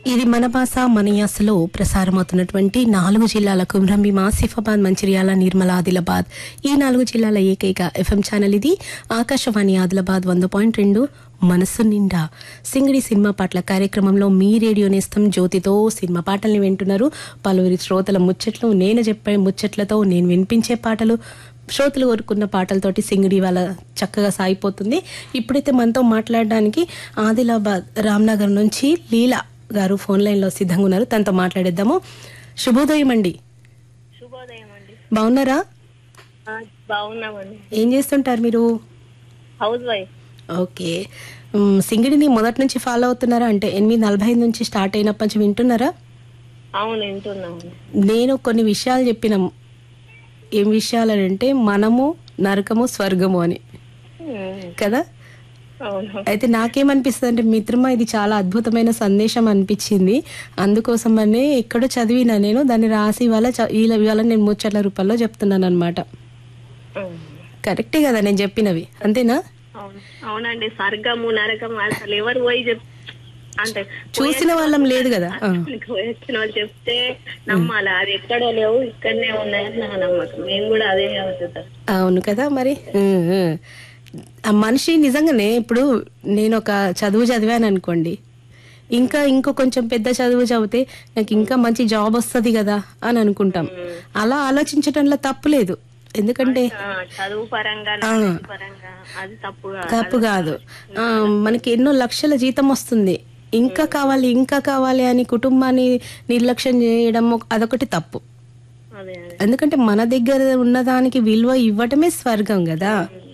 ఇది మన భాష మన యాసలో ప్రసారమవుతున్నటువంటి నాలుగు జిల్లాల కుమ్రంభీం ఆసిఫాబాద్ మంచిర్యాల నిర్మల ఆదిలాబాద్ ఈ నాలుగు జిల్లాల ఏకైక ఎఫ్ఎం ఛానల్ ఇది ఆకాశవాణి ఆదిలాబాద్ వంద పాయింట్ రెండు మనసు నిండా సింగిడి సినిమా పాటల కార్యక్రమంలో మీ రేడియో నేస్తం జ్యోతితో సినిమా పాటల్ని వింటున్నారు పలువురి శ్రోతల ముచ్చట్లు నేను చెప్పే ముచ్చట్లతో నేను వినిపించే పాటలు శ్రోతలు కోరుకున్న పాటలతోటి సింగిడి వాళ్ళ చక్కగా సాగిపోతుంది ఇప్పుడైతే మనతో మాట్లాడడానికి ఆదిలాబాద్ రామ్నగర్ నుంచి లీలా గారు ఫోన్ లైన్లో సిద్ధంగా ఉన్నారు తనతో మాట్లాడేద్దాము శుభోదయం అండి శుభోదయం అండి బాగున్నారా ఆ, బాగున్నామండి ఏం చేస్తుంటారు మీరు హౌస్ వైఫ్ ఓకే మ్, సింగిడిని మొదటి నుంచి ఫాలో అవుతున్నారా అంటే ఎనిమిది నలభై ఐదు నుంచి స్టార్ట్ అయినప్పటి నుంచి వింటున్నారా అవును వింటున్నామండి నేను కొన్ని విషయాలు చెప్పిన ఏం విషయాలు అంటే మనము నరకము స్వర్గము అని ఉమ్, కదా అవును అయితే నాకేమనిపిస్తుంది అంటే మిత్రమా ఇది చాలా అద్భుతమైన సందేశం అనిపించింది అందుకోసమనే ఎక్కడో చదివినా నేను దాన్ని రాసి ఇవాళ చ- ఇలా ఇవాళ నేను ముచ్చట్ల రూపంలో చెప్తున్నాను అనమాట ఉమ్, కరెక్టే కదా నేను చెప్పినవి అంతేనా అవును అవునండి స్వర్గము నరకము అసలు ఎవరు పోయి చెప్ అంటే చూసిన వాళ్ళం లేదు కదా ఆ. వచ్చిన వాళ్ళు చెప్తే నమ్మాలి అది ఎక్కడో లేవు ఇక్కడనే ఉన్నాయని నా నమ్మకం మేము కూడా అదే అవుతుంది అవును కదా మరి ఉం, ఉం. ఆ మనిషి నిజంగానే ఇప్పుడు నేను ఒక చదువు చదివాను అనుకోండి ఇంకా ఇంకో కొంచెం పెద్ద చదువు చదివితే నాకు ఇంకా మంచి జాబ్ వస్తుంది కదా అని అనుకుంటాం అలా ఆలోచించడంలో తప్పు లేదు ఎందుకంటే ఆ, చదువు పరంగా knowledge పరంగా అది తప్పు కాదు. తప్పు కాదు ఆ, మనకి ఎన్నో లక్షల జీతం వస్తుంది ఇంకా కావాలి ఇంకా కావాలి అని కుటుంబాన్ని నిర్లక్ష్యం చేయడం ఒక- అదొకటి తప్పు అదే అదే ఎందుకంటే మన దగ్గర ఉన్నదానికి విలువ ఇవ్వటమే స్వర్గం కదా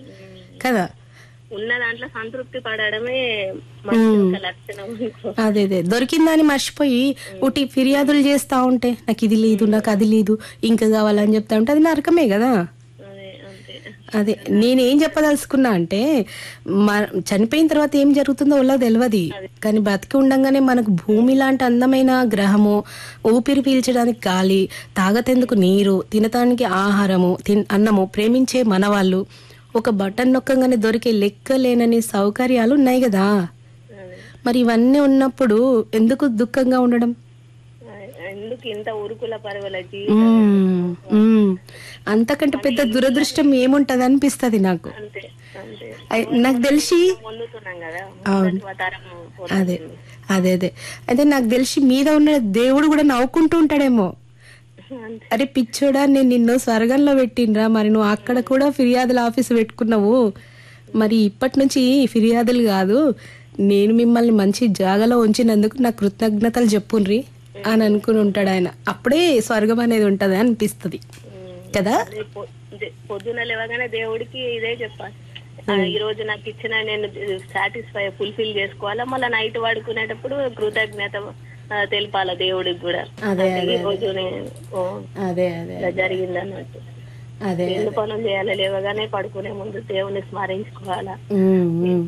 కదా ఉన్న దాంట్లో సంతృప్తి పడడమే మంచి ఒక లక్షణం అనుకో. అదే అదే దొరికిందని మర్చిపోయి ఉటి ఫిర్యాదులు చేస్తా ఉంటే నాకు ఇది లేదు నాకు అది లేదు ఇంకా కావాలని చెప్తా ఉంటే అది నరకమే కదా అదే అంతే అదే నేనేం చెప్పదలుచుకున్నా అంటే మ- చనిపోయిన తర్వాత ఏం జరుగుతుందో వాళ్ళకి తెలియదు కానీ బతికి ఉండంగానే మనకు భూమి లాంటి అందమైన గ్రహము ఊపిరి పీల్చడానికి గాలి తాగతెందుకు నీరు తినటానికి ఆహారము తిన్ అన్నము ప్రేమించే మనవాళ్ళు ఒక బటన్ నొక్కంగానే దొరికే లెక్క లేనని సౌకర్యాలు ఉన్నాయి కదా అదే. మరి ఇవన్నీ ఉన్నప్పుడు ఎందుకు దుఃఖంగా ఉండడం అదే. ఎందుకు ఇంత ఉరుకుల పరుగులకి మ్మ్. మ్మ్. అంతకంటే పెద్ద దురదృష్టం ఏముంటది అనిపిస్తుంది నాకు అంతే అంతే అయ్- నాకు తెలిసి పొందుతున్నాం కదా అవును. ముందటి తరం అదే అదే అదే అయితే నాకు తెలిసి మీద ఉన్న దేవుడు కూడా నవ్వుకుంటూ ఉంటాడేమో అంతే అరే పిచ్చోడా నేను నిన్ను స్వర్గంలో పెట్టినరా మరి నువ్వు అక్కడ కూడా ఫిర్యాదుల ఆఫీస్ పెట్టుకున్నావు మరి ఇప్పటి నుంచి ఫిర్యాదులు కాదు నేను మిమ్మల్ని మంచి జాగాలో ఉంచినందుకు నా కృతజ్ఞతలు చెప్పుండ్రి అని అనుకుని ఉంటాడు ఆయన అప్పుడే స్వర్గం అనేది ఉంటది అనిపిస్తుంది కదా అదే పొ- దే- పొద్దున లేవగానే దేవుడికి ఇదే చెప్పాలి ఆ, ఈ రోజు నాకు ఇచ్చిన నేను సాటిస్ఫై ఫుల్ఫిల్ చేసుకోవాలా మళ్ళీ నైట్ పడుకునేటప్పుడు కృతజ్ఞత ఆ, తెలపాలా దేవుడికి కూడా అదే అంటే ఈ రోజు నేను ఓ, అదే అదే ఇలా జరిగింది అన్నట్టు అదే ఎన్ని పనులు చేయాలి లేవగానే పడుకునే ముందు దేవుని స్మరించుకోవాలా ఉమ్, ఉమ్.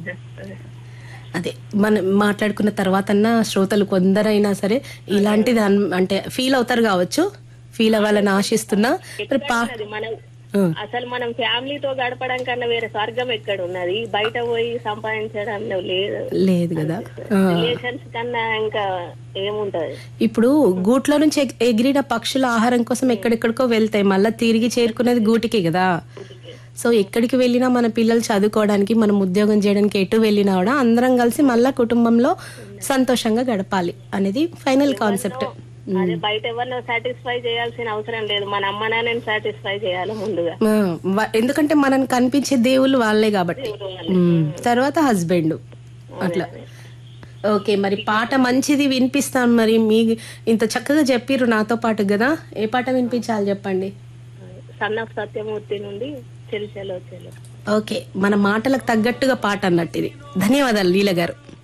అదే మనం మాట్లాడుకున్న తర్వాత శ్రోతలు కొందరైనా సరే ఇలాంటిది అన్- అంటే ఫీల్ అవుతారు కావచ్చు ఫీల్ అవ్వాలని ఆశిస్తున్నా మరి పా అది మనం ఉమ్, అసలు మనం ఫ్యామిలీతో గడపడం కన్నా వేరే స్వర్గం ఎక్కడ ఉన్నది బయట పోయి సంపాదించడంలో లేదు లేదు కదా ఆ. రిలేషన్స్ కన్నా ఇంకా ఏముంటది ఇప్పుడు గూట్లో నుంచి ఎగ్- ఎగిరిన పక్షుల ఆహారం కోసం ఎక్కడెక్కడికో వెళ్తాయి మళ్ళీ తిరిగి చేరుకునేది గూటికే కదా సో ఎక్కడికి వెళ్ళినా మన పిల్లలు చదువుకోవడానికి మనం ఉద్యోగం చేయడానికి ఎటు వెళ్ళినా కూడా అందరం కలిసి మళ్ళా కుటుంబంలో సంతోషంగా గడపాలి అనేది ఫైనల్ కాన్సెప్ట్ అదే బయట ఎవరినో సాటిస్ఫై చేయాల్సిన అవసరం లేదు మన అమ్మ నాన్నని సాటిస్ఫై చేయాలి ముందుగా ఆ, వ- ఎందుకంటే మనకు కనిపించే దేవుళ్ళు వాళ్ళే కాబట్టి ఉమ్, తర్వాత హస్బెండ్ అట్లా ఓకే మరి పాట మంచిది వినిపిస్తాం మరి మీ ఇంత చక్కగా చెప్పిర్రు నాతో పాటు కదా ఏ పాట వినిపించాలి చెప్పండి సన్ ఆఫ్ సత్యమూర్తి నుండి చెలి చెలో చెలో ఓకే మన మాటలకు తగ్గట్టుగా పాట అన్నట్టు ఇది ధన్యవాదాలు లీల గారు